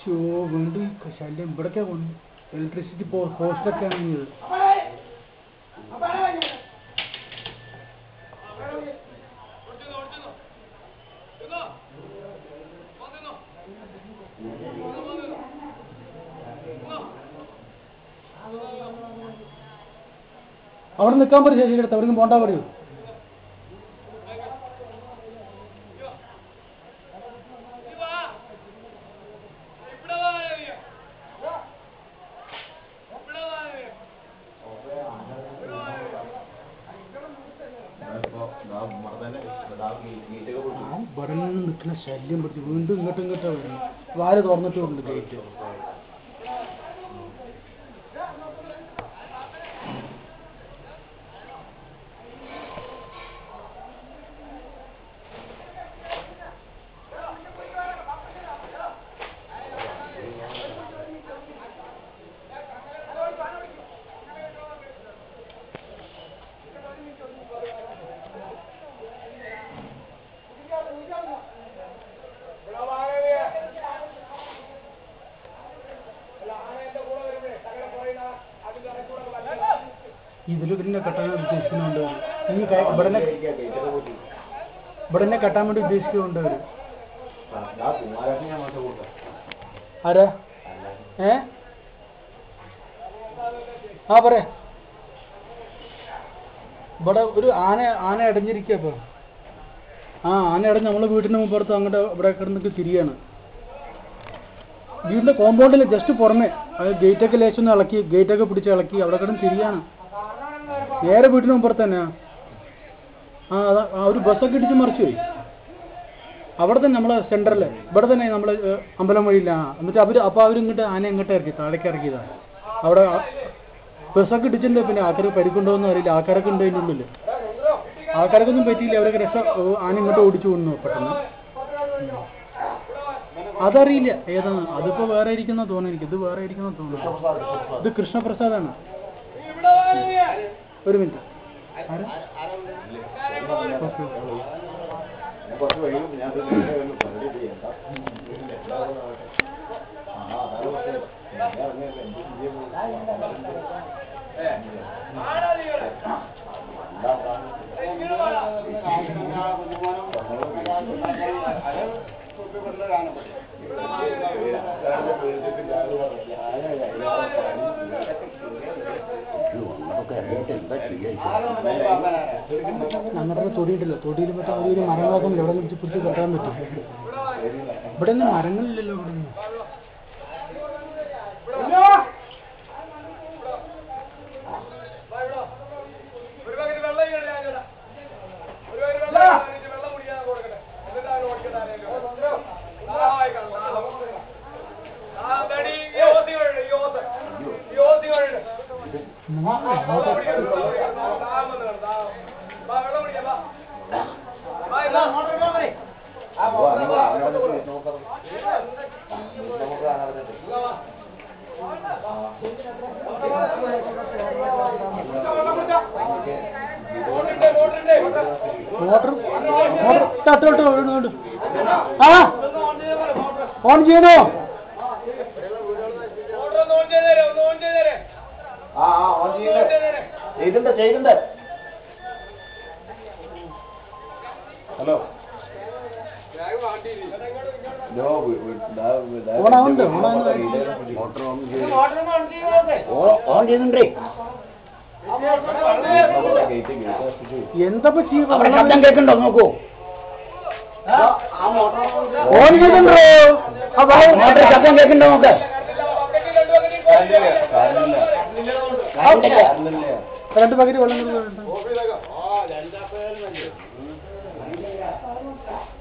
Show വീണ്ടും ഈ ശല്യം ഇവിടൊക്കെ കൊണ്ട് ഇലക്ട്രിസിറ്റി പോസ്റ്റൊക്കെ ആണെങ്കിൽ അവിടെ നിൽക്കാൻ പറയും ചേച്ചി അടുത്ത് അവിടേക്കും പോണ്ടാ പറയൂ ആ ഇവിടെ നിന്ന് നിൽക്കുന്ന ശല്യം പിടിച്ച് വീണ്ടും ഇങ്ങോട്ടും ഇങ്ങോട്ടാ വരുന്നത് വാല് തുറന്നിട്ടുണ്ട് ഗേറ്റ് ഇതിൽ പിന്നെ കെട്ടാൻ ഉദ്ദേശിക്കുന്നുണ്ട് ഈ ക- ഇവിടെ തന്നെ ഇവിടെ തന്നെ കെട്ടാൻ വേണ്ടി ഉദ്ദേശിക്കുന്നുണ്ട് അവര് ആരാ ഏ ആ പറയാ ഇവിടെ ഒരു ആന ആന അടഞ്ഞിരിക്കുക ഇപ്പൊ ആ ആന അടഞ്ഞ് നമ്മളെ വീടിന്റെ മുമ്പുറത്ത് അങ്ങോട്ട് ഇവിടെ കിടന്നിട്ട് തിരിയാണ് വീടിന്റെ കോമ്പൗണ്ടിൽ ജസ്റ്റ് പുറമെ അത് ഗേറ്റൊക്കെ ലേശൊന്ന് ഇളക്കി ഗേറ്റൊക്കെ പിടിച്ച് ഇളക്കി അവിടെ കിടന്ന് തിരിയാണ് നേരെ വീട്ടിന് മുമ്പുറത്ത് തന്നെയാ ആ അതാ ആ ഒരു ബസ്സൊക്കെ ഇടിച്ച് മറിച്ചു പോയി അവിടെ തന്നെ നമ്മളെ സെന്ററിൽ ഇവിടെ തന്നെ നമ്മളെ ഏഹ്, അമ്പലം വഴിയില്ല ആ എന്നിട്ട് അവർ അപ്പോൾ അവർ ഇങ്ങോട്ട് ആന ഇങ്ങോട്ട് ഇറക്കി താഴേക്ക് ഇറക്കിയതാ അവിടെ ആ ബസ്സൊക്കെ ഇടിച്ചിട്ടുണ്ട് പിന്നെ ആൾക്കാർ പരിക്കുണ്ടോന്നും അറിയില്ല ആൾക്കാരൊക്കെ ഉണ്ട് അതിൻ്റെ ഉള്ളിൽ ആൾക്കാർക്കൊന്നും പറ്റിയില്ല അവരൊക്കെ രക്ഷ ഓ, ആന ഇങ്ങോട്ട് ഓടിച്ചു കൊണ്ടു പെട്ടെന്ന് അതറിയില്ല ഏതാണ് അതിപ്പോ വേറെ ഇരിക്കുന്ന തോന്നുന്നു എനിക്ക് ഇത് വേറെ ഇരിക്കുന്ന തോന്നുന്നു ഇത് കൃഷ്ണപ്രസാദാണ് ഒരു മിനിറ്റ് ആരാ ഓക്കെ കുറച്ച് കഴിയും ഞാൻ ഇത് നേരെ ഒന്ന് കണ്ടിട്ട് ചെയ്യണ്ട. ആ, അതാണ് പ്രശ്നം. ഞാൻ അറിഞ്ഞില്ല, എന്ത് ചെയ്യാൻ ഞങ്ങളുടെ തൊടിയിട്ടല്ലോ തൊടിയിൽ മറ്റേ ഒരു മരങ്ങളൊക്കെ ഉണ്ട്. എവിടെ നിന്ന് പിടിച്ച് കെട്ടാൻ പറ്റും ഇവിടെ ഒന്നും മരങ്ങളില്ലല്ലോ ഇവിടെ ഒന്നും ഒരു പകരം വെള്ളം ഇങ്ങോട്ട് ഞാൻ ചേട്ടാ. ഒരു പകരം വെള്ളം ഇങ്ങോട്ട് വെള്ളം കുടിക്കാൻ കൊടുക്കട്ടെ. എന്നിട്ട് അവന് ഓടിക്കട്ടെ ആരെങ്കിലും. ദാഹമായി കാണും, ദാഹം. ദാഹം തടി, ഈ ഓസി കൊഴുക്, ഈ ഓസ്. ഈ ഓസി കൊഴുക്. വെള്ളം കുടിക്കാൻ, വെള്ളം കുടിക്കാൻ. ദാഹം വന്ന് കാണും, ദാഹം. വാ, വെള്ളം കുടിക്കാൻ, വാ. വാ, ഇതാ. ഇതാ, വാ. ബോട്ടുണ്ട്, ബോട്ടുണ്ട്. മോട്ടർ മോട്ടർ തട്ടോട്ടോ ഇടുന്നുണ്ട് ആ ഓൺ ചെയ്യണോ മോട്ടർ ഒന്ന് ഓൺ ചെയ്തേരെ, ഒന്ന് ഓൺ ചെയ്തേരെ. ആ ആ ഓൺ ഒന്ന് ഓൺ ചെയ്യണ്ടേ ചെയ്തേരെ. ചെയ്തിണ്ട് ചെയ്തിണ്ട് ഹലോ നോ ഓണാവുന്നുണ്ട്, ഓണാവുന്നുണ്ട്. മോട്ടർ ഓൺ ചെയ്ത് ഓൺ ചെയ്തിണ്ടേ ഗേറ്റ് ഗേറ്റ് എന്താ അവിടെ ശബ്ദം കേൾക്കണ്ടോ നോക്കൂ ഓൺ ചെയ്തിട്ടുണ്ടോ മോട്ടർ ശബ്ദം കേൾക്കണ്ടോ നോക്ക് കറണ്ടില്ല. കാറില്ല രണ്ട് പകുതി വെള്ളം കൊടുക്കുന്നുണ്ട് ഓഫീസൊക്കെ. ആ, രണ്ടാപ്പേരും തന്നെ.